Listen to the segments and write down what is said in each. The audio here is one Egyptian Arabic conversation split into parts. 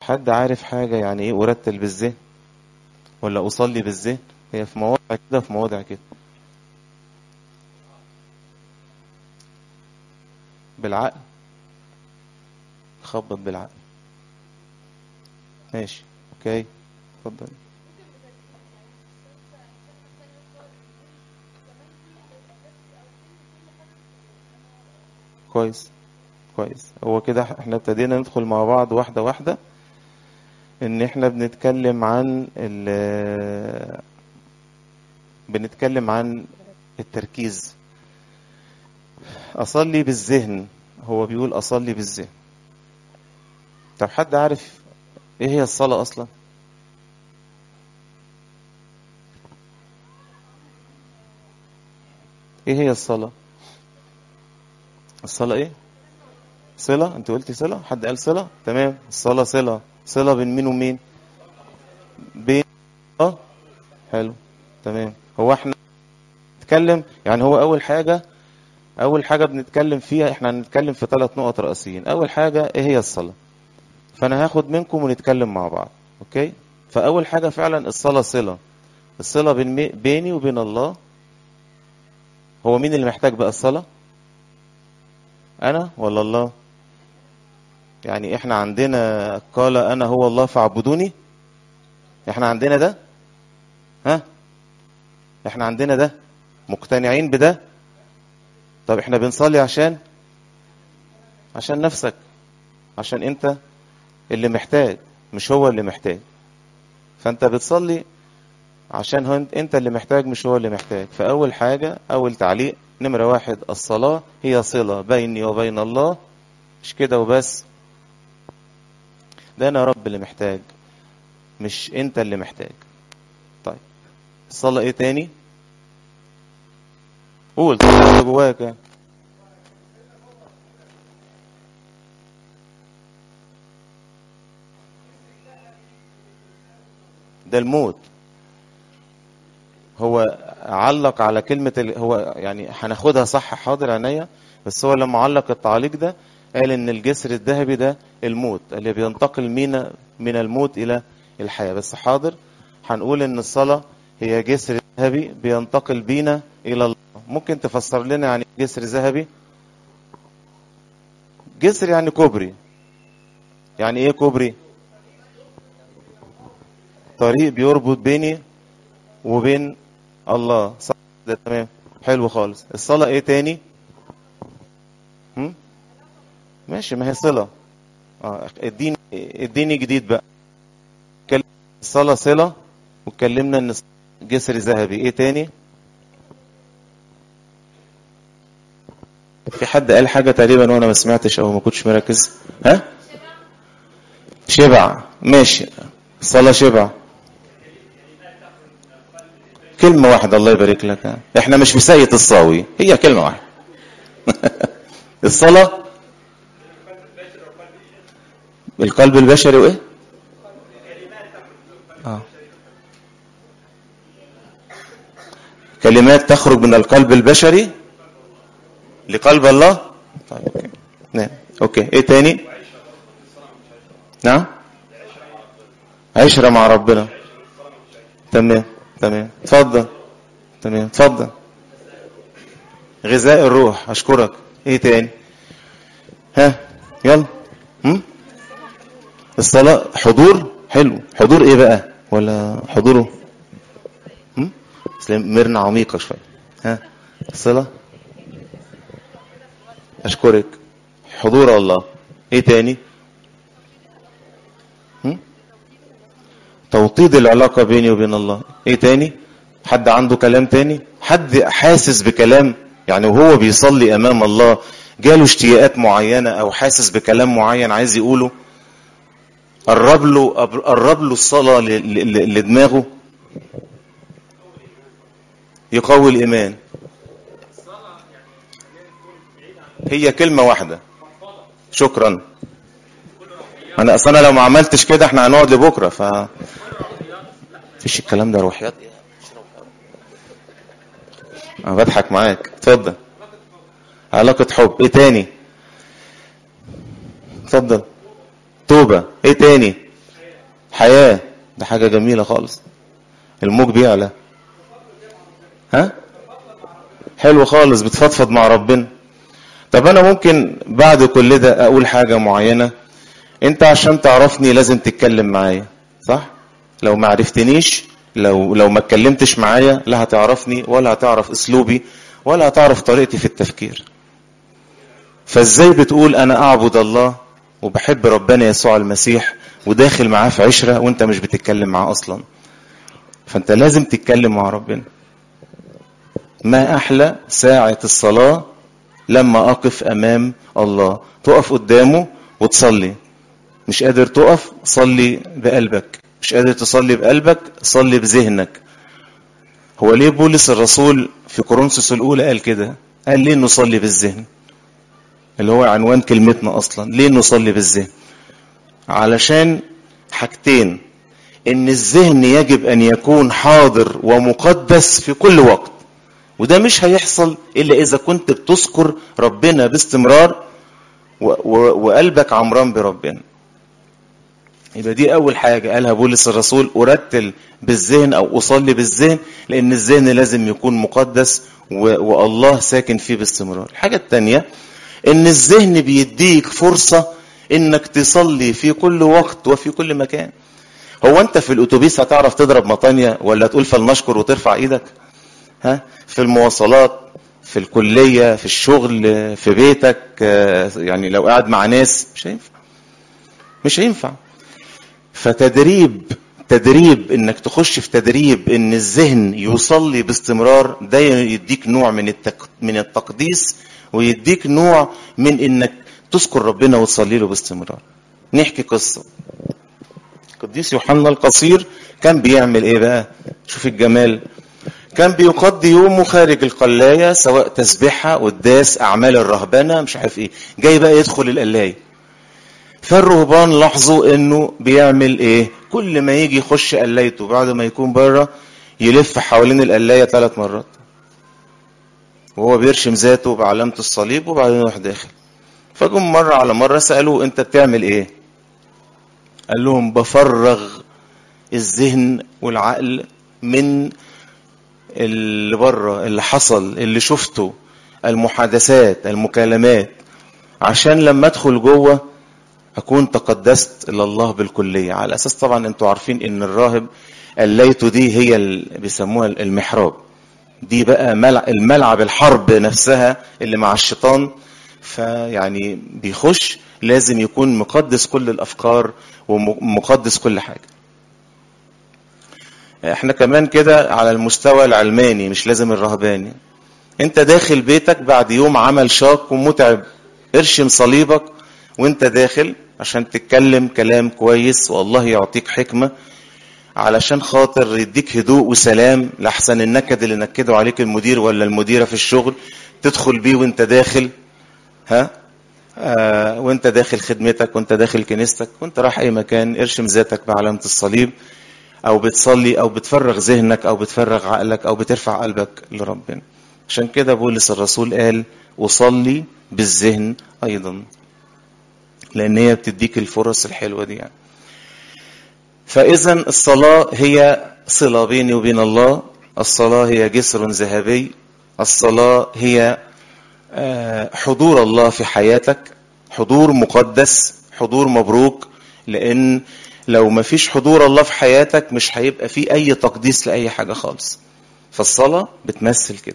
حد عارف حاجة يعني ايه أرتل بالذهن ولا أصلي بالذهن هي في مواضع كده في مواضع كده بالعقل خبط بالعقل ماشي اوكي اتفضل كويس كويس هو كده احنا ابتدينا ندخل مع بعض واحدة واحدة ان احنا بنتكلم عن ال بنتكلم عن التركيز اصلي بالذهن هو بيقول اصلي بالذهن طب حد عارف ايه هي الصلاة اصلا ايه هي الصلاة الصلاة ايه صلة انت قلتي صلة حد قال صلة تمام الصلاة صلة صلة بين مين ومين بين اه حلو تمام هو احنا نتكلم يعني هو اول حاجة اول حاجة بنتكلم فيها احنا هنتكلم في ثلاث نقط رئيسيين اول حاجة ايه هي الصلاة فانا هاخد منكم ونتكلم مع بعض اوكي فاول حاجة فعلا الصلاة صلة الصلة بين مي- بيني وبين الله هو مين اللي محتاج بقى الصلاة انا ولا الله يعني احنا عندنا قال انا هو الله فاعبدوني احنا عندنا ده ها احنا عندنا ده مقتنعين بده طب احنا بنصلي عشان عشان نفسك عشان انت اللي محتاج مش هو اللي محتاج فانت بتصلي عشان هو انت اللي محتاج مش هو اللي محتاج فاول حاجة اول تعليق نمرة واحد الصلاة هي صلة بيني وبين الله مش كده وبس ده انا رب اللي محتاج مش انت اللي محتاج طيب الصلاة ايه تاني قول طلع اللي جواك يعني. ده الموت هو علق على كلمة ال... هو يعني هناخدها صح حاضر عينيا بس هو لما علق التعليق ده قال ان الجسر الذهبي ده الموت اللي بينتقل مينا من الموت الى الحياة بس حاضر هنقول ان الصلاة هي جسر ذهبي بينتقل بينا الى الله ممكن تفسر لنا يعني إيه جسر ذهبي جسر يعني كوبري يعني ايه كوبري طريق بيربط بيني وبين الله صح ده تمام حلو خالص الصلاة ايه تاني هم؟ ماشي ما هي صلة اه اديني اديني جديد بقى كل- الصلاة صلة واتكلمنا ان جسر ذهبي ايه تاني في حد قال حاجة تقريبا وانا ما سمعتش او ما كنتش مركز ها شبع ماشي الصلاة شبع كلمة واحدة الله يبارك لك احنا مش في سيد الصاوي هي كلمة واحدة الصلاة القلب البشري وايه آه. كلمات تخرج من القلب البشري لقلب الله طيب اوكي نعم اوكي ايه تاني نعم عشرة مع ربنا تمام تمام اتفضل تمام اتفضل غذاء الروح اشكرك ايه تاني ها يلا هم؟ الصلاة حضور حلو حضور ايه بقى ولا حضوره هم؟ اسلام مرنة عميقة شوية ها الصلاة اشكرك حضور الله ايه تاني هم؟ توطيد العلاقة بيني وبين الله ايه تاني حد عنده كلام تاني حد حاسس بكلام يعني وهو بيصلي امام الله جاله اشتياقات معينة او حاسس بكلام معين عايز يقوله قرب له قرب له الصلاة ل- ل- لدماغه يقوي الايمان هي كلمة واحدة شكرا انا اصلا لو ما عملتش كده احنا هنقعد لبكره ف فيش الكلام ده روحيات انا بضحك معاك اتفضل علاقة حب ايه تاني اتفضل توبة ايه تاني حياة ده حاجة جميلة خالص الموج بيعلى ها حلو خالص بتفضفض مع ربنا طب انا ممكن بعد كل ده اقول حاجة معينة انت عشان تعرفني لازم تتكلم معايا صح لو ما عرفتنيش لو لو ما اتكلمتش معايا لا هتعرفني ولا هتعرف اسلوبي ولا هتعرف طريقتي في التفكير فازاي بتقول انا اعبد الله وبحب ربنا يسوع المسيح وداخل معاه في عشرة وانت مش بتتكلم معاه اصلا فانت لازم تتكلم مع ربنا ما احلى ساعة الصلاة لما اقف امام الله تقف قدامه وتصلي مش قادر تقف صلي بقلبك مش قادر تصلي بقلبك صلي بذهنك هو ليه بولس الرسول في كورنثوس الاولى قال كده قال ليه نصلي بالذهن اللي هو عنوان كلمتنا اصلا ليه نصلي بالذهن علشان حاجتين ان الذهن يجب ان يكون حاضر ومقدس في كل وقت وده مش هيحصل الا اذا كنت بتذكر ربنا باستمرار و- و- وقلبك عمران بربنا يبقى دي اول حاجه قالها بولس الرسول ارتل بالذهن او اصلي بالذهن لان الذهن لازم يكون مقدس و- والله ساكن فيه باستمرار الحاجه الثانيه ان الذهن بيديك فرصه انك تصلي في كل وقت وفي كل مكان هو انت في الاتوبيس هتعرف تضرب مطانية ولا تقول فلنشكر وترفع ايدك ها في المواصلات في الكلية في الشغل في بيتك آه، يعني لو قاعد مع ناس مش هينفع مش هينفع فتدريب تدريب انك تخش في تدريب ان الذهن يصلي باستمرار ده يديك نوع من التك... من التقديس ويديك نوع من انك تذكر ربنا وتصلي له باستمرار نحكي قصة القديس يوحنا القصير كان بيعمل ايه بقى شوف الجمال كان بيقضي يومه خارج القلاية سواء تسبيحة قداس أعمال الرهبنة مش عارف إيه جاي بقى يدخل القلاية فالرهبان لاحظوا إنه بيعمل إيه كل ما يجي يخش قلايته بعد ما يكون بره يلف حوالين القلاية ثلاث مرات وهو بيرشم ذاته بعلامة الصليب وبعدين يروح داخل فجم مرة على مرة سألوه أنت بتعمل إيه قال لهم بفرغ الذهن والعقل من اللي بره اللي حصل اللي شفته المحادثات المكالمات عشان لما ادخل جوه اكون تقدست الى الله بالكليه على اساس طبعا انتوا عارفين ان الراهب الليته دي هي اللي بيسموها المحراب دي بقى ملع الملعب الحرب نفسها اللي مع الشيطان فيعني بيخش لازم يكون مقدس كل الافكار ومقدس كل حاجه احنا كمان كده على المستوى العلماني مش لازم الرهباني انت داخل بيتك بعد يوم عمل شاق ومتعب ارشم صليبك وانت داخل عشان تتكلم كلام كويس والله يعطيك حكمة علشان خاطر يديك هدوء وسلام لحسن النكد اللي نكده عليك المدير ولا المديرة في الشغل تدخل بيه وانت داخل ها آه وانت داخل خدمتك وانت داخل كنيستك وانت رايح اي مكان ارشم ذاتك بعلامة الصليب او بتصلي او بتفرغ ذهنك او بتفرغ عقلك او بترفع قلبك لربنا عشان كده بولس الرسول قال وصلي بالذهن ايضا لان هي بتديك الفرص الحلوه دي يعني فاذا الصلاه هي صله بيني وبين الله الصلاه هي جسر ذهبي الصلاه هي حضور الله في حياتك حضور مقدس حضور مبروك لان لو ما فيش حضور الله في حياتك مش هيبقى في اي تقديس لاي حاجه خالص فالصلاه بتمثل كده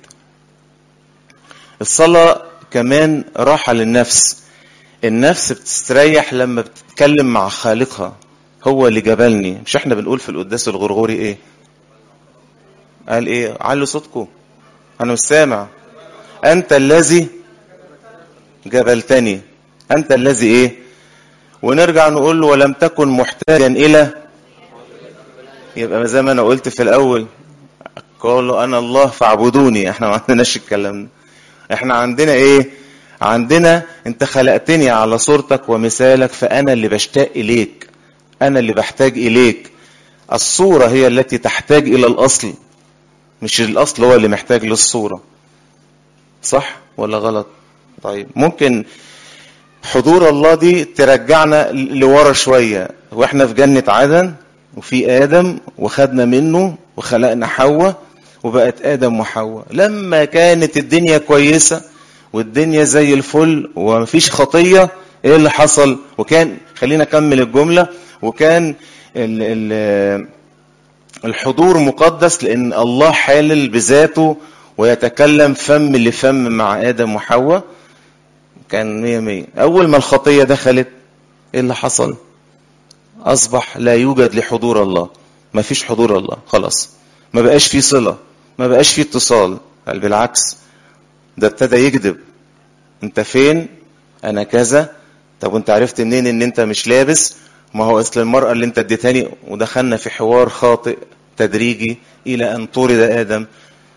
الصلاه كمان راحه للنفس النفس بتستريح لما بتتكلم مع خالقها هو اللي جبلني مش احنا بنقول في القداس الغرغوري ايه قال ايه علوا صوتكم انا مش سامع انت الذي جبلتني انت الذي ايه ونرجع نقول له ولم تكن محتاجا الى يبقى زي ما انا قلت في الاول قالوا انا الله فاعبدوني احنا ما عندناش الكلام ده احنا عندنا ايه عندنا انت خلقتني على صورتك ومثالك فانا اللي بشتاق اليك انا اللي بحتاج اليك الصورة هي التي تحتاج الى الاصل مش الاصل هو اللي محتاج للصورة صح ولا غلط طيب ممكن حضور الله دي ترجعنا لورا شوية واحنا في جنة عدن وفي آدم وخدنا منه وخلقنا حواء وبقت آدم وحواء لما كانت الدنيا كويسة والدنيا زي الفل ومفيش خطية ايه اللي حصل وكان خلينا اكمل الجملة وكان ال ال الحضور مقدس لان الله حالل بذاته ويتكلم فم لفم مع ادم وحواء كان مية مية اول ما الخطية دخلت ايه اللي حصل اصبح لا يوجد لحضور الله ما فيش حضور الله خلاص ما بقاش في صلة ما بقاش في اتصال بل بالعكس ده ابتدى يكذب انت فين انا كذا طب وانت عرفت منين ان انت مش لابس ما هو اصل المرأة اللي انت اديتني ودخلنا في حوار خاطئ تدريجي الى ان طرد ادم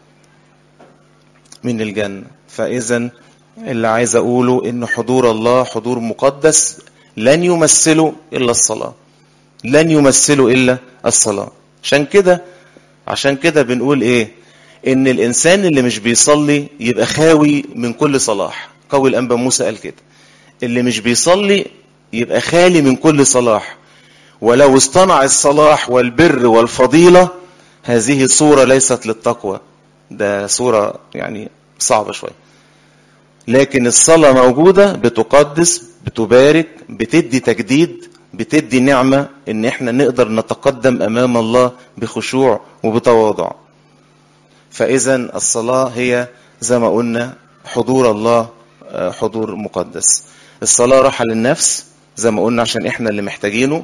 من الجنة فاذا اللي عايز اقوله ان حضور الله حضور مقدس لن يمثله الا الصلاة لن يمثله الا الصلاة عشان كده عشان كده بنقول ايه ان الانسان اللي مش بيصلي يبقى خاوي من كل صلاح قول الانبا موسى قال كده اللي مش بيصلي يبقى خالي من كل صلاح ولو اصطنع الصلاح والبر والفضيلة هذه صورة ليست للتقوى ده صورة يعني صعبة شوية لكن الصلاة موجودة بتقدس بتبارك بتدي تجديد بتدي نعمة ان احنا نقدر نتقدم امام الله بخشوع وبتواضع فاذا الصلاة هي زي ما قلنا حضور الله حضور مقدس الصلاة راحة للنفس زي ما قلنا عشان احنا اللي محتاجينه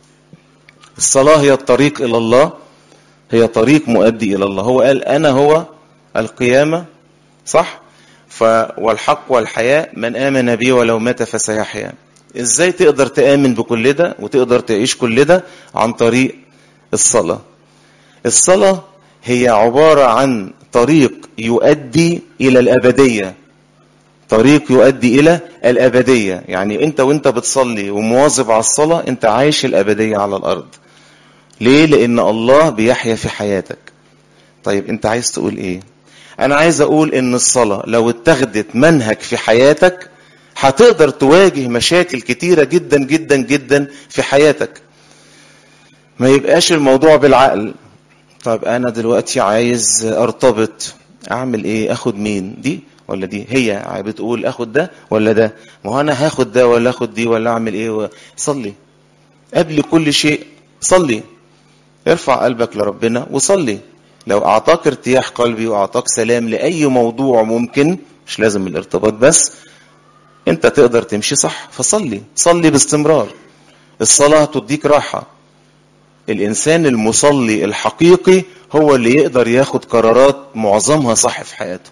الصلاة هي الطريق الى الله هي طريق مؤدي الى الله هو قال انا هو القيامة صح ف والحق والحياة من آمن بي ولو مات فسيحيا ازاي تقدر تآمن بكل ده وتقدر تعيش كل ده عن طريق الصلاة الصلاة هي عبارة عن طريق يؤدي إلى الأبدية طريق يؤدي إلى الأبدية يعني أنت وأنت بتصلي ومواظب على الصلاة أنت عايش الأبدية على الأرض ليه؟ لأن الله بيحيا في حياتك طيب أنت عايز تقول إيه؟ أنا عايز أقول إن الصلاة لو اتخذت منهج في حياتك هتقدر تواجه مشاكل كتيرة جدا جدا جدا في حياتك ما يبقاش الموضوع بالعقل طب انا دلوقتي عايز ارتبط اعمل ايه اخد مين دي ولا دي هي بتقول اخد ده ولا ده ما هو انا هاخد ده ولا اخد دي ولا اعمل ايه صلي قبل كل شيء صلي ارفع قلبك لربنا وصلي لو اعطاك ارتياح قلبي واعطاك سلام لاي موضوع ممكن مش لازم الارتباط بس انت تقدر تمشي صح فصلي صلي باستمرار الصلاة تديك راحة الإنسان المصلي الحقيقي هو اللي يقدر ياخد قرارات معظمها صح في حياته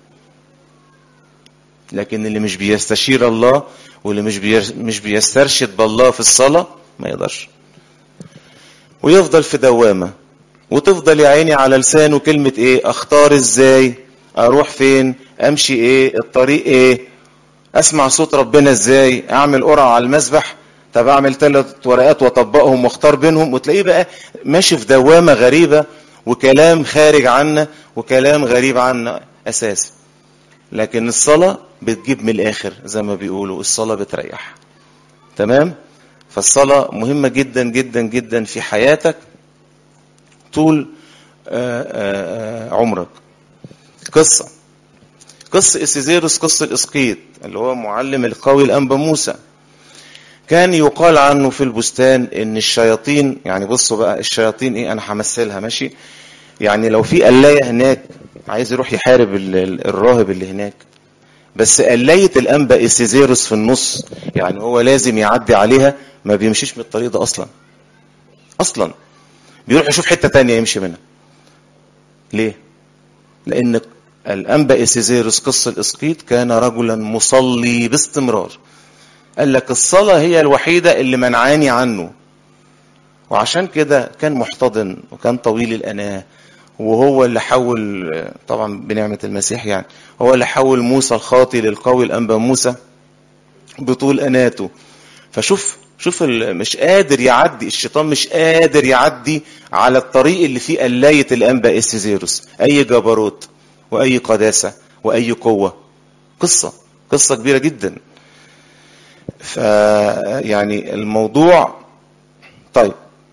لكن اللي مش بيستشير الله واللي مش مش بيسترشد بالله في الصلاة ما يقدرش ويفضل في دوامة وتفضل يا عيني على لسانه كلمة ايه اختار ازاي اروح فين امشي ايه الطريق ايه اسمع صوت ربنا ازاي اعمل قرعة على المسبح طب اعمل ثلاث ورقات واطبقهم واختار بينهم وتلاقيه بقى ماشي في دوامة غريبة وكلام خارج عنا وكلام غريب عنا اساسا لكن الصلاة بتجيب من الاخر زي ما بيقولوا الصلاة بتريح تمام فالصلاة مهمة جدا جدا جدا في حياتك طول آآ آآ عمرك قصة قصة إسيزيروس قصة الإسقيط اللي هو معلم القوي الأنبا موسى كان يقال عنه في البستان ان الشياطين يعني بصوا بقى الشياطين ايه انا همثلها ماشي يعني لو في قلاية هناك عايز يروح يحارب الراهب اللي هناك بس قلاية الأنبا إسيزيروس في النص يعني هو لازم يعدي عليها ما بيمشيش من الطريق ده أصلا أصلا بيروح يشوف حتة تانية يمشي منها ليه لأن الأنبا إسيزيروس قصة الإسقيط كان رجلا مصلي باستمرار قال لك الصلاة هي الوحيدة اللي منعاني عنه وعشان كده كان محتضن وكان طويل الأناة وهو اللي حول طبعا بنعمة المسيح يعني هو اللي حول موسى الخاطي للقوي الأنبا موسى بطول أناته فشوف شوف مش قادر يعدي الشيطان مش قادر يعدي على الطريق اللي فيه قلاية الأنبا إسيزيروس أي جبروت وأي قداسة وأي قوة قصة قصة كبيرة جدا فيعني الموضوع طيب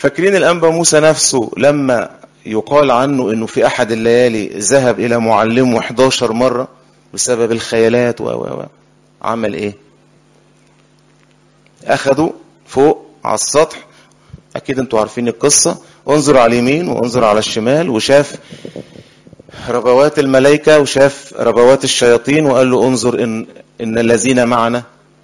فاكرين الأنبا موسى نفسه لما يقال عنه انه في احد الليالي ذهب الى معلمه 11 مرة بسبب الخيالات و و عمل ايه اخده فوق على السطح اكيد انتوا عارفين القصة انظر على اليمين وانظر على الشمال وشاف ربوات الملائكة وشاف ربوات الشياطين وقال له انظر ان ان الذين معنا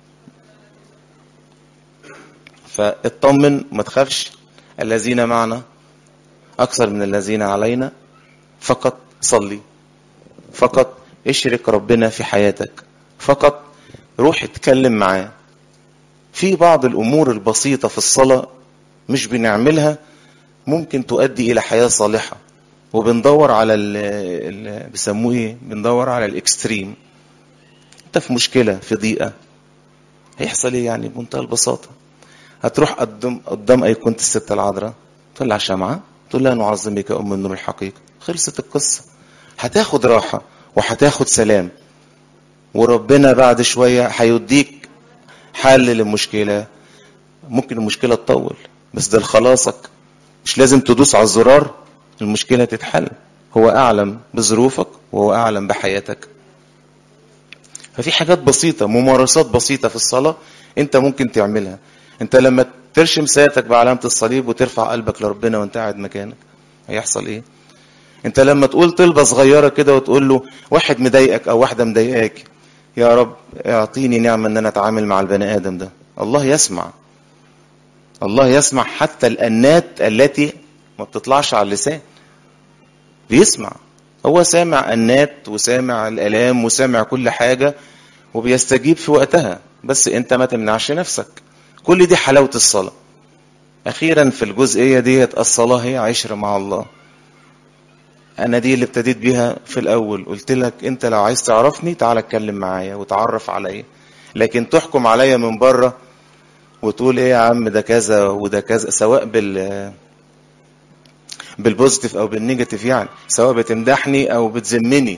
فاطمن ما تخافش الذين معنا أكثر من الذين علينا فقط صلي فقط اشرك ربنا في حياتك فقط روح اتكلم معاه في بعض الأمور البسيطة في الصلاة مش بنعملها ممكن تؤدي إلى حياة صالحة وبندور على ال بيسموه ايه بندور على الاكستريم انت في مشكلة في ضيقة هيحصل ايه يعني بمنتهى البساطة هتروح قدام قدام ايقونة الست العذراء تولع شمعة تقول لها نعظمك ام النور الحقيقي خلصت القصة هتاخد راحة وهتاخد سلام وربنا بعد شوية هيديك حل للمشكلة ممكن المشكلة تطول بس ده لخلاصك مش لازم تدوس على الزرار المشكلة تتحل هو أعلم بظروفك وهو أعلم بحياتك ففي حاجات بسيطة ممارسات بسيطة في الصلاة أنت ممكن تعملها أنت لما ترشم سياتك بعلامة الصليب وترفع قلبك لربنا وأنت قاعد مكانك هيحصل إيه؟ أنت لما تقول طلبة صغيرة كده وتقول له واحد مضايقك أو واحدة مضايقاك يا رب اعطيني نعمة أن أنا أتعامل مع البني آدم ده الله يسمع الله يسمع حتى الأنات التي ما بتطلعش على اللسان بيسمع هو سامع النات وسامع الالام وسامع كل حاجه وبيستجيب في وقتها بس انت ما تمنعش نفسك كل دي حلاوه الصلاه اخيرا في الجزئيه ديت الصلاه هي عشره مع الله انا دي اللي ابتديت بيها في الاول قلت لك انت لو عايز تعرفني تعال اتكلم معايا وتعرف عليا لكن تحكم عليا من بره وتقول ايه يا عم ده كذا وده كذا سواء بال بالبوزيتيف او بالنيجاتيف يعني سواء بتمدحني او بتذمني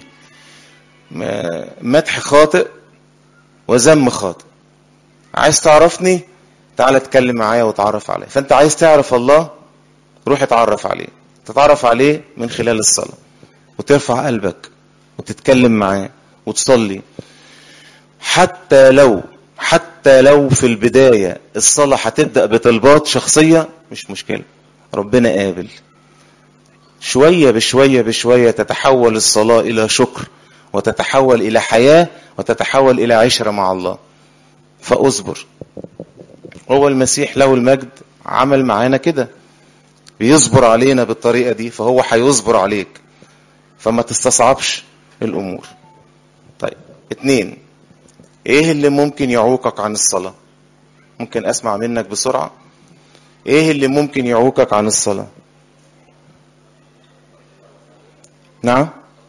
مدح خاطئ وذم خاطئ عايز تعرفني تعال اتكلم معايا وتعرف عليا فانت عايز تعرف الله روح اتعرف عليه تتعرف عليه من خلال الصلاة وترفع قلبك وتتكلم معاه وتصلي حتى لو حتى لو في البداية الصلاة هتبدأ بطلبات شخصية مش مشكلة ربنا قابل شوية بشوية بشوية تتحول الصلاة إلى شكر وتتحول إلى حياة وتتحول إلى عشرة مع الله فأصبر هو المسيح له المجد عمل معانا كده بيصبر علينا بالطريقة دي فهو هيصبر عليك فما تستصعبش الأمور طيب اتنين ايه اللي ممكن يعوقك عن الصلاة ممكن اسمع منك بسرعة ايه اللي ممكن يعوقك عن الصلاة نعم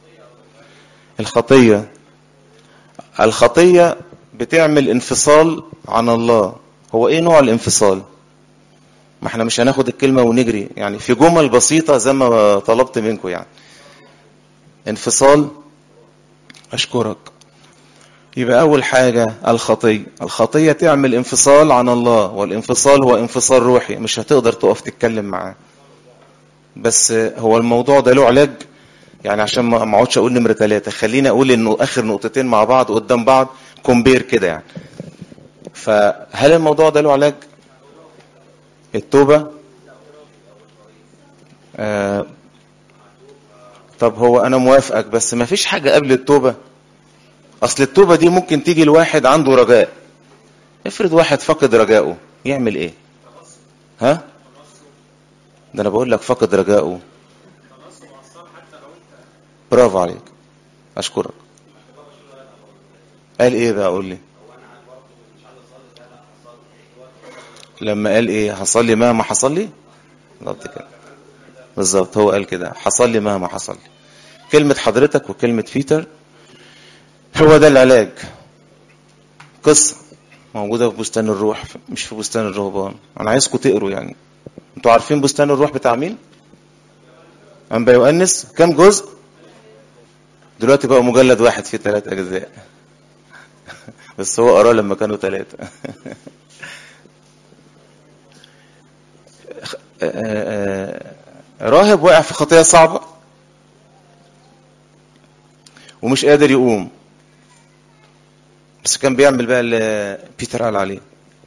الخطية الخطية بتعمل انفصال عن الله هو ايه نوع الانفصال ما احنا مش هناخد الكلمة ونجري يعني في جمل بسيطة زي ما طلبت منكم يعني انفصال اشكرك يبقى اول حاجة الخطية الخطية تعمل انفصال عن الله والانفصال هو انفصال روحي مش هتقدر تقف تتكلم معاه بس هو الموضوع ده له علاج يعني عشان ما اقعدش اقول نمره ثلاثة خليني اقول انه اخر نقطتين مع بعض قدام بعض كومبير كده يعني فهل الموضوع ده له علاج التوبة آه طب هو انا موافقك بس ما فيش حاجة قبل التوبة اصل التوبة دي ممكن تيجي لواحد عنده رجاء افرض واحد فقد رجائه يعمل ايه ها ده انا بقول لك فقد رجائه برافو عليك اشكرك قال ايه بقى قول لي لما قال ايه حصل لي مهما حصل لي بالظبط كده بالظبط هو قال كده حصل لي مهما حصل لي كلمة حضرتك وكلمة بيتر هو ده العلاج قصة موجودة في بستان الروح مش في بستان الرهبان انا عايزكم تقروا يعني انتوا عارفين بستان الروح بتاع مين انبا يؤنس كم جزء دلوقتي بقى مجلد واحد فيه ثلاث اجزاء بس هو قراه لما كانوا ثلاثة آه، آه، راهب وقع في خطية صعبة ومش قادر يقوم بس كان بيعمل بقى اللي بيتر قال عليه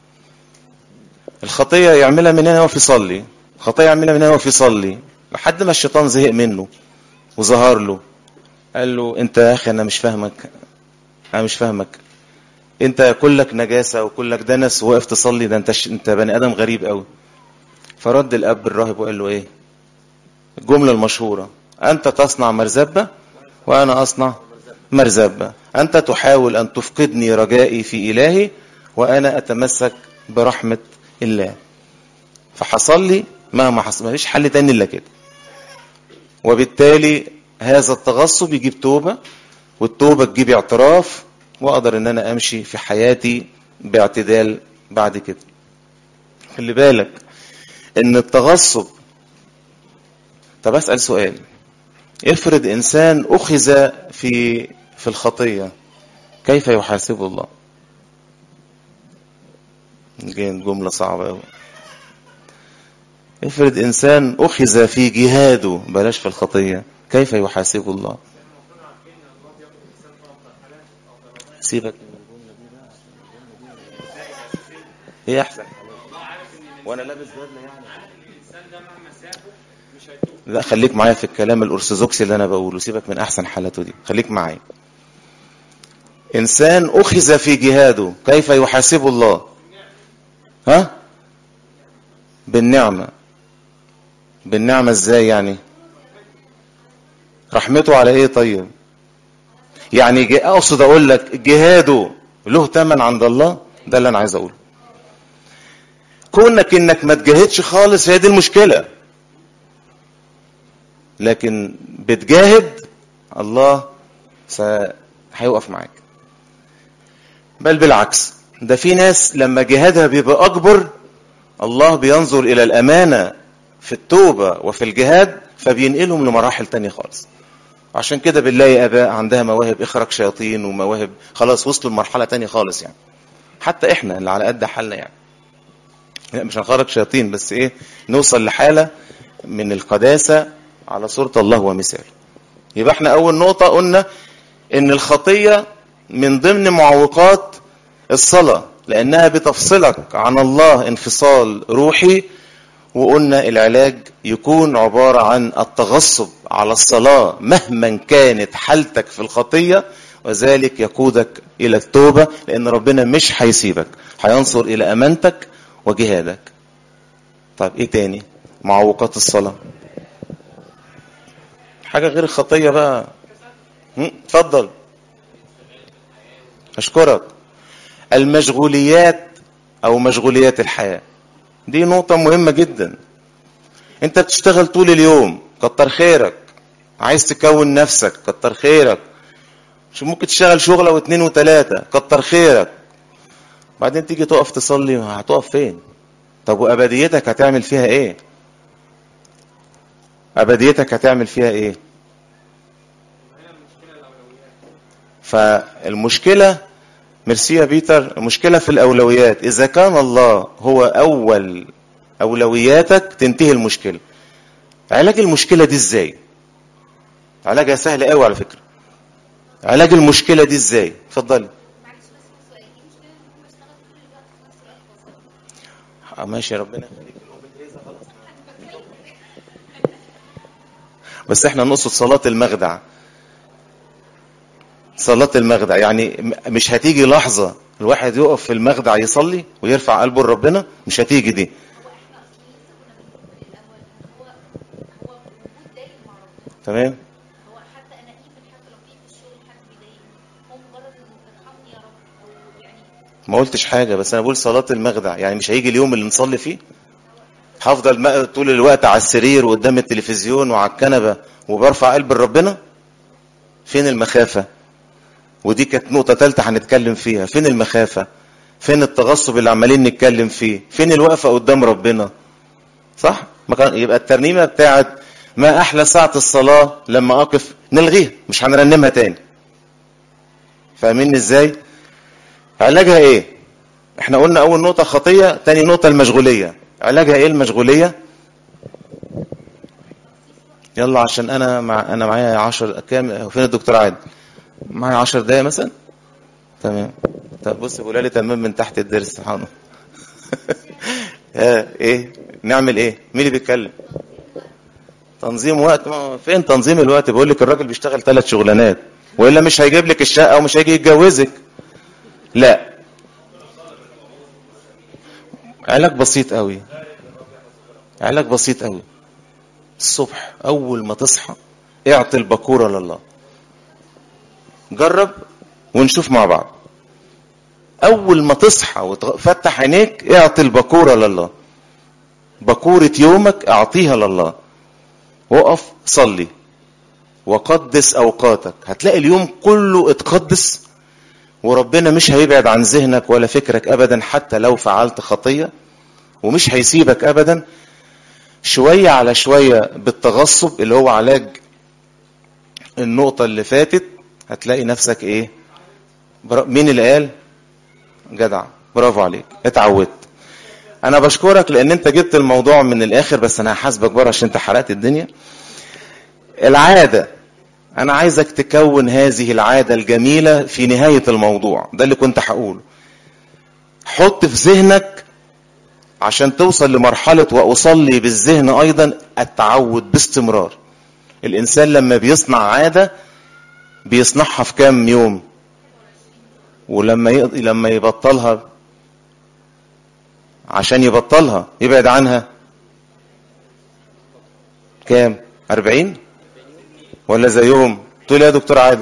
الخطية يعملها من هنا وفي يصلي خطية يعملها من هنا وفي يصلي لحد ما الشيطان زهق منه وظهر له قال له انت يا اخي انا مش فاهمك انا مش فاهمك انت كلك نجاسة وكلك دنس وواقف تصلي ده انت ش... انت بني ادم غريب قوي فرد الاب الراهب وقال له ايه الجملة المشهورة انت تصنع مرزبة وانا اصنع مرزبة انت تحاول ان تفقدني رجائي في الهي وانا اتمسك برحمة الله فحصل لي مهما حصل مفيش حل تاني الا كده وبالتالي هذا التغصب يجيب توبة والتوبة تجيب اعتراف واقدر ان انا امشي في حياتي باعتدال بعد كده خلي بالك ان التغصب طب اسال سؤال افرض انسان اخذ في في الخطيه كيف يحاسبه الله جاين جمله صعبه قوي افرض انسان اخذ في جهاده بلاش في الخطيه كيف يحاسبه الله سيبك من الجمله دي بقى هي احسن وانا لابس بدله يعني لا خليك معايا في الكلام الارثوذكسي اللي انا بقوله سيبك من احسن حالاته دي خليك معايا انسان اخذ في جهاده كيف يحاسبه الله ها بالنعمه بالنعمه ازاي يعني رحمته على ايه طيب يعني جي- اقصد اقول لك جهاده له ثمن عند الله ده اللي انا عايز اقوله كونك انك ما تجاهدش خالص هي دي المشكله لكن بتجاهد الله س- هيقف معاك بل بالعكس ده في ناس لما جهادها بيبقى اكبر الله بينظر الى الامانه في التوبه وفي الجهاد فبينقلهم لمراحل تانية خالص عشان كده بنلاقي اباء عندها مواهب اخراج شياطين ومواهب خلاص وصلوا لمرحله تانية خالص يعني حتى احنا اللي على قد حالنا يعني لا مش هنخرج شياطين بس ايه نوصل لحاله من القداسه على صوره الله ومثاله يبقى احنا اول نقطه قلنا ان الخطيه من ضمن معوقات الصلاه لانها بتفصلك عن الله انفصال روحي وقلنا العلاج يكون عباره عن التغصب على الصلاه مهما كانت حالتك في الخطيه وذلك يقودك الى التوبه لان ربنا مش هيسيبك هينصر الى امانتك وجهادك طيب ايه تاني معوقات الصلاه حاجه غير الخطيه بقى هم؟ اتفضل اشكرك المشغوليات او مشغوليات الحياه دي نقطه مهمه جدا انت بتشتغل طول اليوم كتر خيرك عايز تكون نفسك كتر خيرك شو ممكن تشتغل شغله واثنين وثلاثه كتر خيرك بعدين تيجي تقف تصلي هتقف فين طب وابديتك هتعمل فيها ايه ابديتك هتعمل فيها ايه فالمشكله ميرسي يا بيتر المشكله في الاولويات اذا كان الله هو اول اولوياتك تنتهي المشكله علاج المشكله دي ازاي علاجها سهل قوي على فكره علاج المشكله دي ازاي اتفضلي معلش بس في سؤال دي مشكلة ان هم بيشتغلوا طول الوقت في نفس الوقت بس آه، ماشي يا ربنا يخليك بس احنا نقصد صلاة المخدع صلاة المخدع يعني م- مش هتيجي لحظة الواحد يقف في المخدع يصلي ويرفع قلبه لربنا مش هتيجي دي هو احنا اصلا لسه كنا بنقول من الاول ان هو هو وجود دايم مع ربنا تمام هو حتى انا ايفن حتى لو في في الشغل حد بيضايقني هو مجرد انه ارحمني يا رب او يعني ما قلتش حاجة بس انا بقول صلاة المخدع يعني مش هيجي اليوم اللي نصلي فيه هفضل م- طول الوقت على السرير وقدام التلفزيون وعلى الكنبة وبرفع قلب لربنا فين المخافة ودي كانت نقطة تالتة هنتكلم فيها فين المخافة فين التغصب اللي عمالين نتكلم فيه فين الوقفة قدام ربنا صح ما كان يبقى الترنيمة بتاعت ما أحلى ساعة الصلاة لما أقف نلغيها مش هنرنمها تاني فاهمين ازاي علاجها ايه احنا قلنا اول نقطة خطية تاني نقطة المشغولية علاجها ايه المشغولية يلا عشان انا مع انا معايا 10 كام فين الدكتور عادل معايا 10 دقايق مثلا تمام طب بص بيقول لي تمام من تحت الدرس سبحان الله ها ايه نعمل ايه مين اللي بيتكلم تنظيم وقت ما فين تنظيم الوقت بقول لك الراجل بيشتغل ثلاث شغلانات والا مش هيجيب لك الشقه ومش هيجي يتجوزك لا علاج بسيط قوي علاج بسيط قوي الصبح اول ما تصحى اعطي البكوره لله جرب ونشوف مع بعض اول ما تصحى وتفتح عينيك اعطي البكوره لله بكوره يومك اعطيها لله وقف صلي وقدس اوقاتك هتلاقي اليوم كله اتقدس وربنا مش هيبعد عن ذهنك ولا فكرك ابدا حتى لو فعلت خطيه ومش هيسيبك ابدا شويه على شويه بالتغصب اللي هو علاج النقطه اللي فاتت هتلاقي نفسك ايه برا... مين اللي قال جدع برافو عليك اتعودت انا بشكرك لان انت جبت الموضوع من الاخر بس انا هحاسبك بره عشان انت حرقت الدنيا العاده انا عايزك تكون هذه العاده الجميله في نهايه الموضوع ده اللي كنت هقوله حط في ذهنك عشان توصل لمرحله واصلي بالذهن ايضا التعود باستمرار الانسان لما بيصنع عاده بيصنعها في كام يوم ولما ي... لما يبطلها عشان يبطلها يبعد عنها كام أربعين ولا زيهم تقول يا دكتور عادل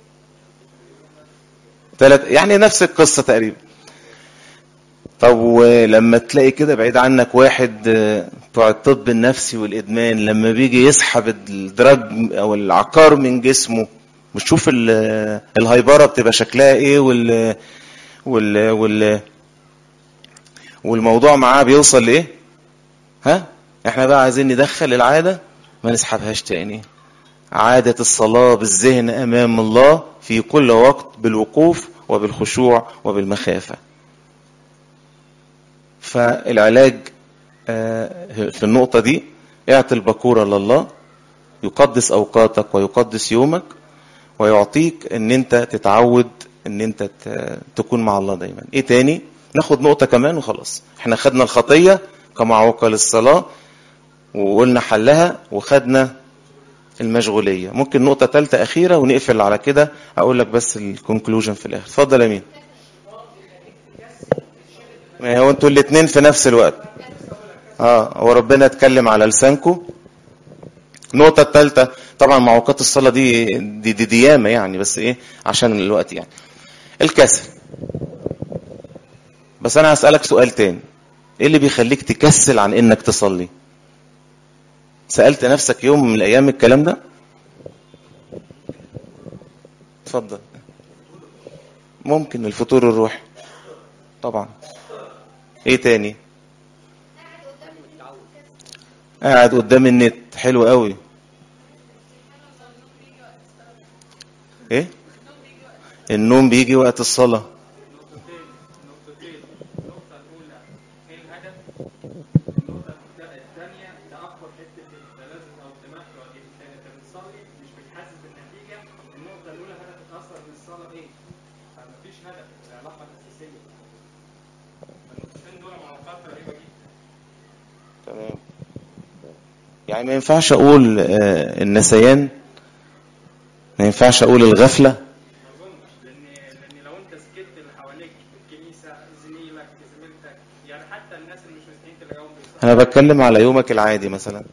ثلاث يعني نفس القصة تقريبا طب ولما تلاقي كده بعيد عنك واحد بتوع الطب النفسي والإدمان لما بيجي يسحب الدراج أو العقار من جسمه بتشوف الهيبرة بتبقى شكلها ايه وال وال وال والموضوع معاه بيوصل لايه ها احنا بقى عايزين ندخل العادة ما نسحبهاش تاني عادة الصلاة بالذهن أمام الله في كل وقت بالوقوف وبالخشوع وبالمخافة فالعلاج في النقطة دي اعطي البكورة لله يقدس أوقاتك ويقدس يومك ويعطيك ان انت تتعود ان انت تكون مع الله دايما ايه تاني ناخد نقطة كمان وخلاص احنا خدنا الخطية كمعوقة للصلاة وقلنا حلها وخدنا المشغولية ممكن نقطة ثالثة أخيرة ونقفل على كده أقول لك بس الكونكلوجن في الآخر اتفضل يا مين ما هو انتوا الاثنين في نفس الوقت اه هو ربنا اتكلم على لسانكم النقطة الثالثة طبعا معوقات الصلاة دي دي, دي ديامة يعني بس ايه عشان الوقت يعني الكسل بس انا هسألك سؤال تاني ايه اللي بيخليك تكسل عن انك تصلي سألت نفسك يوم من الايام الكلام ده اتفضل ممكن الفطور الروحي طبعا ايه تاني قاعد قدام النت حلو قوي ايه النوم بيجي وقت الصلاة تمام يعني ما ينفعش اقول آه، النسيان ما ينفعش اقول الغفله ما اظنش لان لان لو انت سكت اللي حواليك في الكنيسه زميلك زميلتك يعني حتى الناس اللي مش مسيحيين تلاقيهم بيصلوا انا بتكلم على يومك العادي مثلا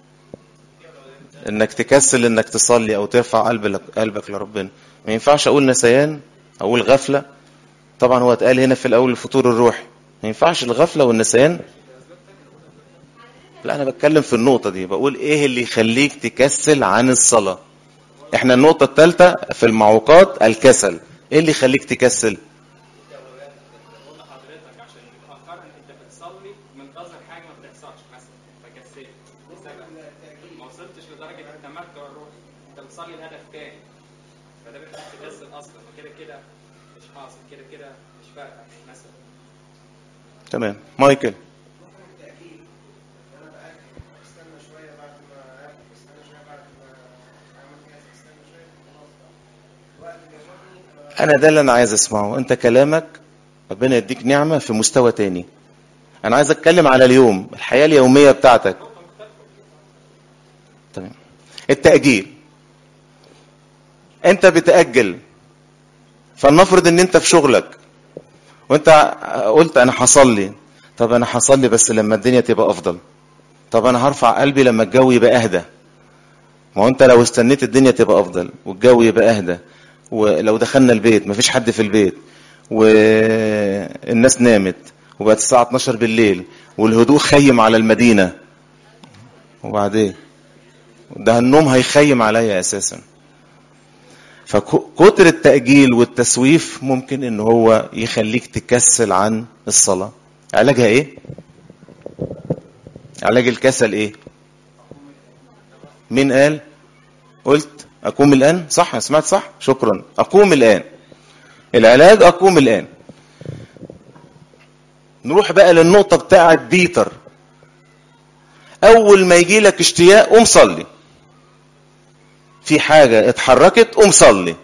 انك تكسل انك تصلي او ترفع قلبك قلبك لربنا ما ينفعش اقول نسيان اقول غفله طبعا هو اتقال هنا في الاول الفطور الروحي ما ينفعش الغفله والنسيان لا انا بتكلم في النقطه دي بقول ايه اللي يخليك تكسل عن الصلاه احنا النقطه الثالثه في المعوقات الكسل ايه اللي يخليك تكسل بقول لحضرتك عشان مؤخرا انت بتصلي منتظر حاجه ما بتحصلش مثلا فكسلت بسبب ما وصلتش لدرجه التمتع الروحي انت بتصلي لهدف تاني فده بيخليك تكسل اصلا وكده كده مش حاصل كده كده مش فارقه مثلا تمام مايكل استنى شويه بعد ما استنى شويه بعد انا ده اللي انا عايز اسمعه انت كلامك ربنا يديك نعمة في مستوى تاني انا عايز اتكلم على اليوم الحياة اليومية بتاعتك تمام التأجيل انت بتأجل فلنفرض ان انت في شغلك وانت قلت انا هصلي طب انا هصلي بس لما الدنيا تبقى افضل طب انا هرفع قلبي لما الجو يبقى اهدى ما هو انت لو استنيت الدنيا تبقى افضل والجو يبقى اهدى ولو دخلنا البيت مفيش حد في البيت والناس نامت وبقت الساعة 12 بالليل والهدوء خيم على المدينة وبعدين ده النوم هيخيم عليا اساسا فكتر التأجيل والتسويف ممكن ان هو يخليك تكسل عن الصلاة علاجها ايه علاج الكسل ايه مين قال قلت اقوم الان صح سمعت صح شكرا اقوم الان العلاج اقوم الان نروح بقى للنقطة بتاعت بيتر اول ما يجي لك اشتياق قوم صلي في حاجة اتحركت قوم صلي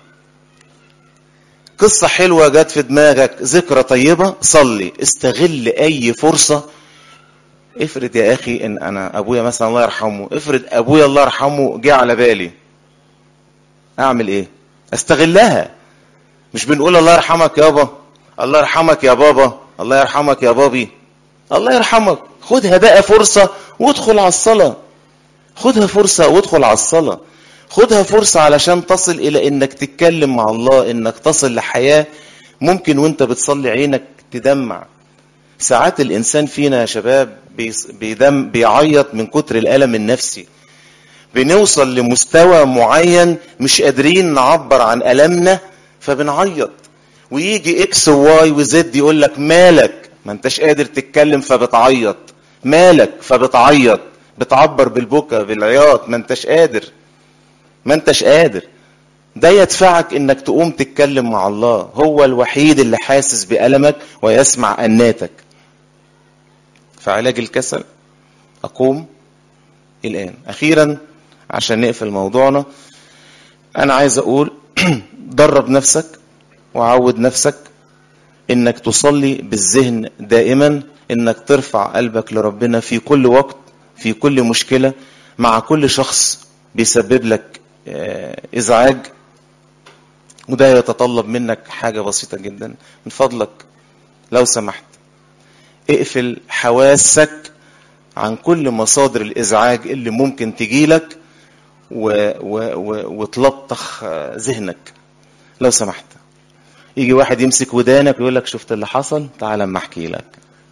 قصة حلوة جت في دماغك ذكرى طيبة صلي استغل اي فرصة افرض يا اخي ان انا ابويا مثلا الله يرحمه افرض ابويا الله يرحمه جه على بالي اعمل ايه استغلها مش بنقول الله يرحمك يابا الله يرحمك يا بابا الله يرحمك يا بابي الله يرحمك خدها بقى فرصة وادخل على الصلاة خدها فرصة وادخل على الصلاة خدها فرصة علشان تصل إلى إنك تتكلم مع الله إنك تصل لحياة ممكن وانت بتصلي عينك تدمع ساعات الإنسان فينا يا شباب بيدم بيعيط من كتر الألم النفسي بنوصل لمستوى معين مش قادرين نعبر عن ألمنا فبنعيط ويجي اكس وواي وزد يقول لك مالك ما انتش قادر تتكلم فبتعيط مالك فبتعيط بتعبر بالبكا بالعياط ما انتش قادر ما انتش قادر ده يدفعك انك تقوم تتكلم مع الله هو الوحيد اللي حاسس بألمك ويسمع أناتك فعلاج الكسل أقوم الآن أخيرا عشان نقفل موضوعنا أنا عايز أقول درب نفسك وعود نفسك انك تصلي بالذهن دائما انك ترفع قلبك لربنا في كل وقت في كل مشكلة مع كل شخص بيسبب لك ازعاج وده يتطلب منك حاجة بسيطة جدا من فضلك لو سمحت اقفل حواسك عن كل مصادر الازعاج اللي ممكن تجيلك و و و وتلطخ ذهنك لو سمحت يجي واحد يمسك ودانك ويقول لك شفت اللي حصل تعال اما احكي لك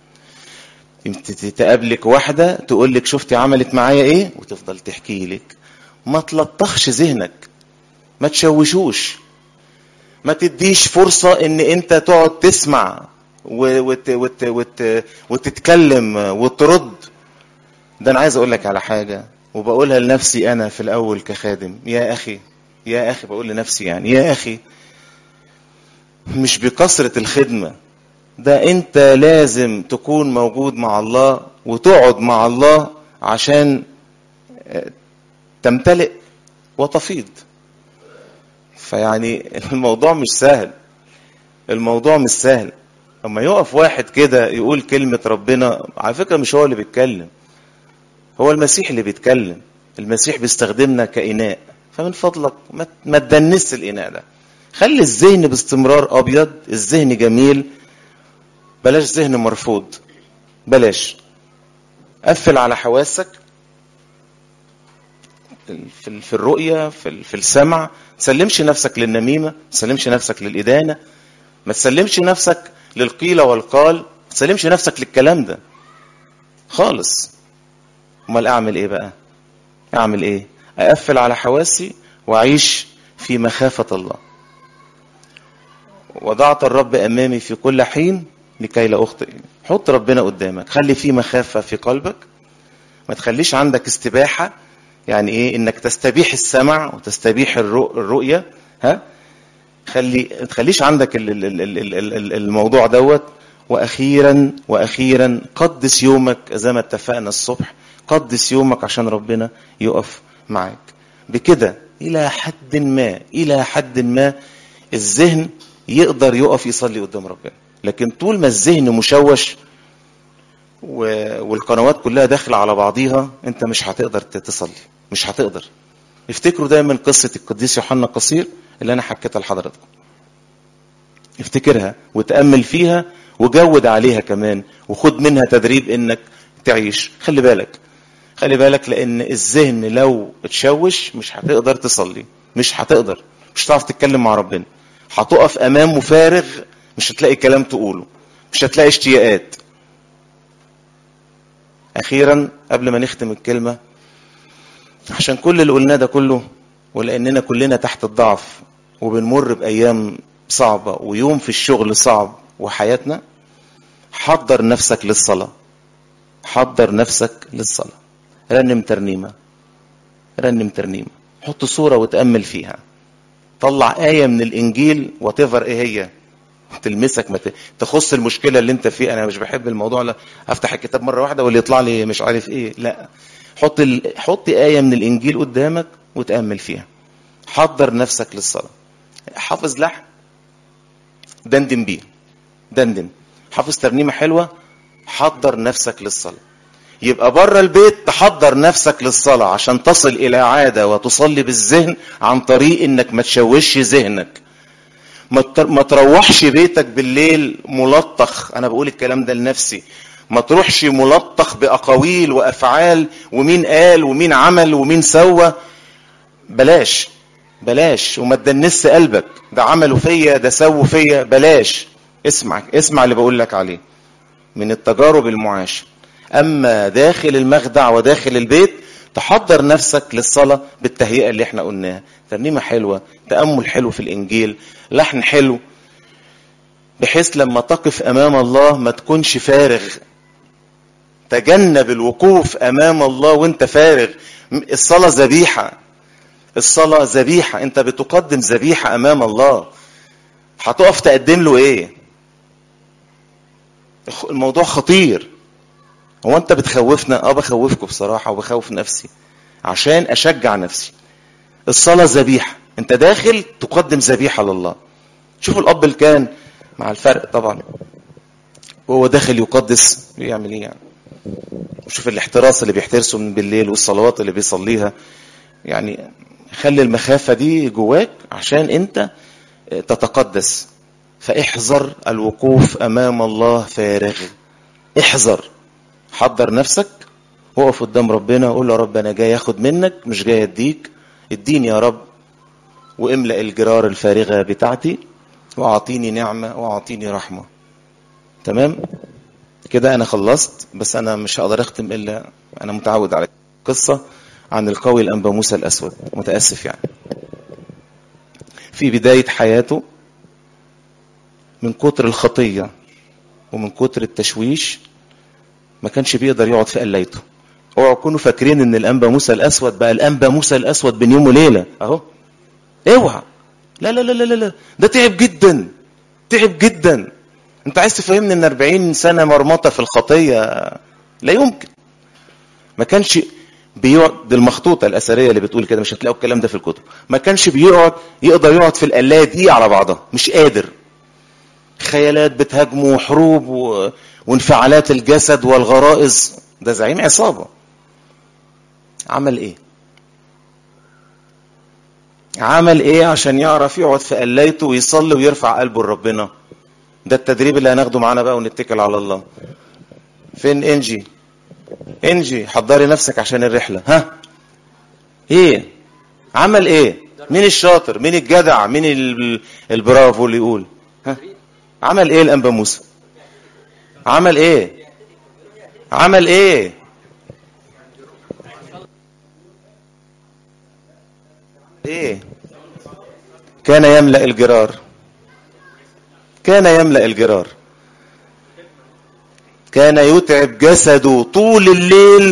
تقابلك واحده تقول لك شفتي عملت معايا ايه وتفضل تحكي لك ما تلطخش ذهنك ما تشوشوش ما تديش فرصة ان انت تقعد تسمع وت وت وت وتتكلم وترد ده انا عايز اقول لك على حاجة وبقولها لنفسي انا في الاول كخادم يا اخي يا اخي بقول لنفسي يعني يا اخي مش بكثرة الخدمة ده انت لازم تكون موجود مع الله وتقعد مع الله عشان تمتلئ وتفيض فيعني الموضوع مش سهل الموضوع مش سهل اما يقف واحد كده يقول كلمة ربنا على فكرة مش هو اللي بيتكلم هو المسيح اللي بيتكلم المسيح بيستخدمنا كإناء فمن فضلك ما تدنس الإناء ده خلي الذهن باستمرار أبيض الذهن جميل بلاش ذهن مرفوض بلاش قفل على حواسك في في الرؤية في في السمع ما تسلمش نفسك للنميمة ما تسلمش نفسك للإدانة ما تسلمش نفسك للقيل والقال ما تسلمش نفسك للكلام ده خالص امال اعمل ايه بقى اعمل ايه اقفل على حواسي واعيش في مخافة الله وضعت الرب امامي في كل حين لكي لا اخطئ حط ربنا قدامك خلي فيه مخافة في قلبك ما تخليش عندك استباحة يعني ايه انك تستبيح السمع وتستبيح الرؤية ها خلي تخليش عندك الموضوع دوت واخيرا واخيرا قدس يومك زي ما اتفقنا الصبح قدس يومك عشان ربنا يقف معاك بكده الى حد ما الى حد ما الذهن يقدر يقف يصلي قدام ربنا لكن طول ما الذهن مشوش و- والقنوات كلها داخله على بعضيها انت مش هتقدر تصلي مش هتقدر افتكروا دايما قصه القديس يوحنا القصير اللي انا حكيتها لحضراتكم افتكرها وتامل فيها وجود عليها كمان وخد منها تدريب انك تعيش خلي بالك خلي بالك لان الذهن لو اتشوش مش هتقدر تصلي مش هتقدر مش هتعرف تتكلم مع ربنا هتقف امامه فارغ مش هتلاقي كلام تقوله مش هتلاقي اشتياقات اخيرا قبل ما نختم الكلمه عشان كل اللي قلناه ده كله ولاننا كلنا تحت الضعف وبنمر بايام صعبه ويوم في الشغل صعب وحياتنا حضر نفسك للصلاه حضر نفسك للصلاه رنم ترنيمه رنم ترنيمه حط صوره وتامل فيها طلع ايه من الانجيل وتفر ايه هي تلمسك ما ت- تخص المشكله اللي انت فيها انا مش بحب الموضوع لا افتح الكتاب مره واحده واللي يطلع لي مش عارف ايه لا حط ال... حط ايه من الانجيل قدامك وتامل فيها حضر نفسك للصلاه حافظ لحن دندن بيه دندن حافظ ترنيمه حلوه حضر نفسك للصلاه يبقى بره البيت تحضر نفسك للصلاة عشان تصل إلى عادة وتصلي بالذهن عن طريق إنك ما تشوش ذهنك ما تر- ما تروحش بيتك بالليل ملطخ أنا بقول الكلام ده لنفسي ما تروحش ملطخ بأقاويل وأفعال ومين قال ومين عمل ومين سوى بلاش بلاش وما تدنس قلبك ده عملوا فيا ده سووا فيا بلاش اسمع اسمع اللي بقول لك عليه من التجارب المعاشة أما داخل المخدع وداخل البيت تحضر نفسك للصلاة بالتهيئة اللي احنا قلناها ترنيمة حلوة تأمل حلو في الإنجيل لحن حلو بحيث لما تقف أمام الله ما تكونش فارغ تجنب الوقوف أمام الله وانت فارغ الصلاة ذبيحة الصلاة ذبيحة انت بتقدم ذبيحة أمام الله هتقف تقدم له ايه الموضوع خطير هو انت بتخوفنا اه بخوفكم بصراحة وبخوف نفسي عشان اشجع نفسي الصلاة ذبيحة انت داخل تقدم ذبيحة لله شوفوا الاب اللي كان مع الفرق طبعا وهو داخل يقدس بيعمل ايه يعني وشوف الاحتراس اللي بيحترسه من بالليل والصلوات اللي بيصليها يعني خلي المخافة دي جواك عشان انت تتقدس فاحذر الوقوف امام الله فارغ احذر حضر نفسك وقف قدام ربنا وقول له يا رب انا جاي اخد منك مش جاي اديك اديني يا رب واملأ الجرار الفارغة بتاعتي واعطيني نعمة واعطيني رحمة تمام كده انا خلصت بس انا مش هقدر اختم الا انا متعود على قصة عن القوي الانبا موسى الاسود متأسف يعني في بداية حياته من كتر الخطية ومن كتر التشويش ما كانش بيقدر يقعد في قلايته اوعوا تكونوا فاكرين ان الانبا موسى الاسود بقى الانبا موسى الاسود بين يوم وليله اهو اوعى لا لا لا لا لا ده تعب جدا تعب جدا انت عايز تفهمني ان 40 سنه مرمطه في الخطيه لا يمكن ما كانش بيقعد دي المخطوطه الاثريه اللي بتقول كده مش هتلاقوا الكلام ده في الكتب ما كانش بيقعد يقدر يقعد في القلايه دي على بعضها مش قادر خيالات بتهاجمه وحروب و... وانفعالات الجسد والغرائز ده زعيم عصابة عمل ايه عمل ايه عشان يعرف يقعد في قلايته ويصلي ويرفع قلبه لربنا ده التدريب اللي هناخده معانا بقى ونتكل على الله فين انجي انجي حضري نفسك عشان الرحلة ها ايه عمل ايه مين الشاطر مين الجدع مين ال- البرافو اللي يقول ها عمل ايه الانبا موسى عمل ايه عمل ايه ايه كان يملأ الجرار كان يملأ الجرار كان يتعب جسده طول الليل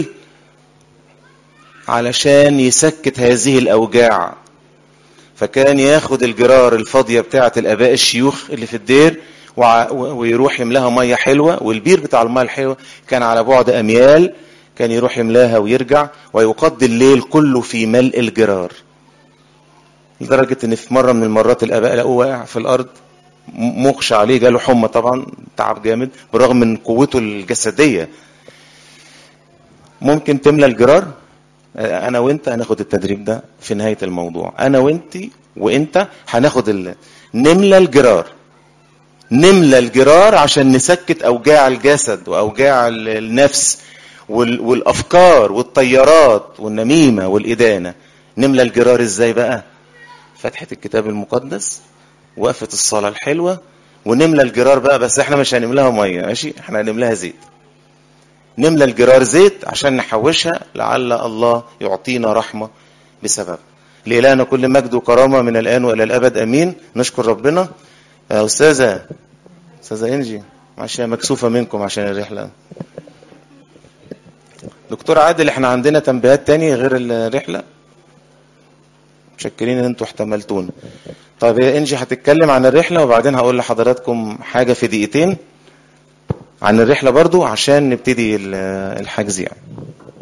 علشان يسكت هذه الأوجاع فكان ياخد الجرار الفاضية بتاعة الآباء الشيوخ اللي في الدير وع- ويروح يملاها مية حلوة والبير بتاع المية الحلوة كان على بعد أميال كان يروح يملاها ويرجع ويقضي الليل كله في ملء الجرار لدرجة ان في مرة من المرات الاباء لقوه واقع في الارض م- مغشى عليه جاله حمى طبعا تعب جامد بالرغم من قوته الجسدية ممكن تملى الجرار آه، انا وانت هناخد التدريب ده في نهاية الموضوع انا وانت وانت هناخد ال... نملى الجرار نملى الجرار عشان نسكت اوجاع الجسد واوجاع ال- النفس وال- والافكار والطيارات والنميمه والادانه نملى الجرار ازاي بقى فتحه الكتاب المقدس وقفه الصلاه الحلوه ونملى الجرار بقى بس احنا مش هنملاها ميه ماشي احنا هنملاها زيت نملى الجرار زيت عشان نحوشها لعل الله يعطينا رحمه بسبب لإلهنا كل مجد وكرامه من الان والى الابد امين نشكر ربنا يا استاذه استاذه انجي معلش هي مكسوفه منكم عشان الرحله دكتور عادل احنا عندنا تنبيهات تاني غير الرحله متشكرين ان انتوا احتملتونا طيب هي انجي هتتكلم عن الرحله وبعدين هقول لحضراتكم حاجه في دقيقتين عن الرحله برضو عشان نبتدي ال- الحجز يعني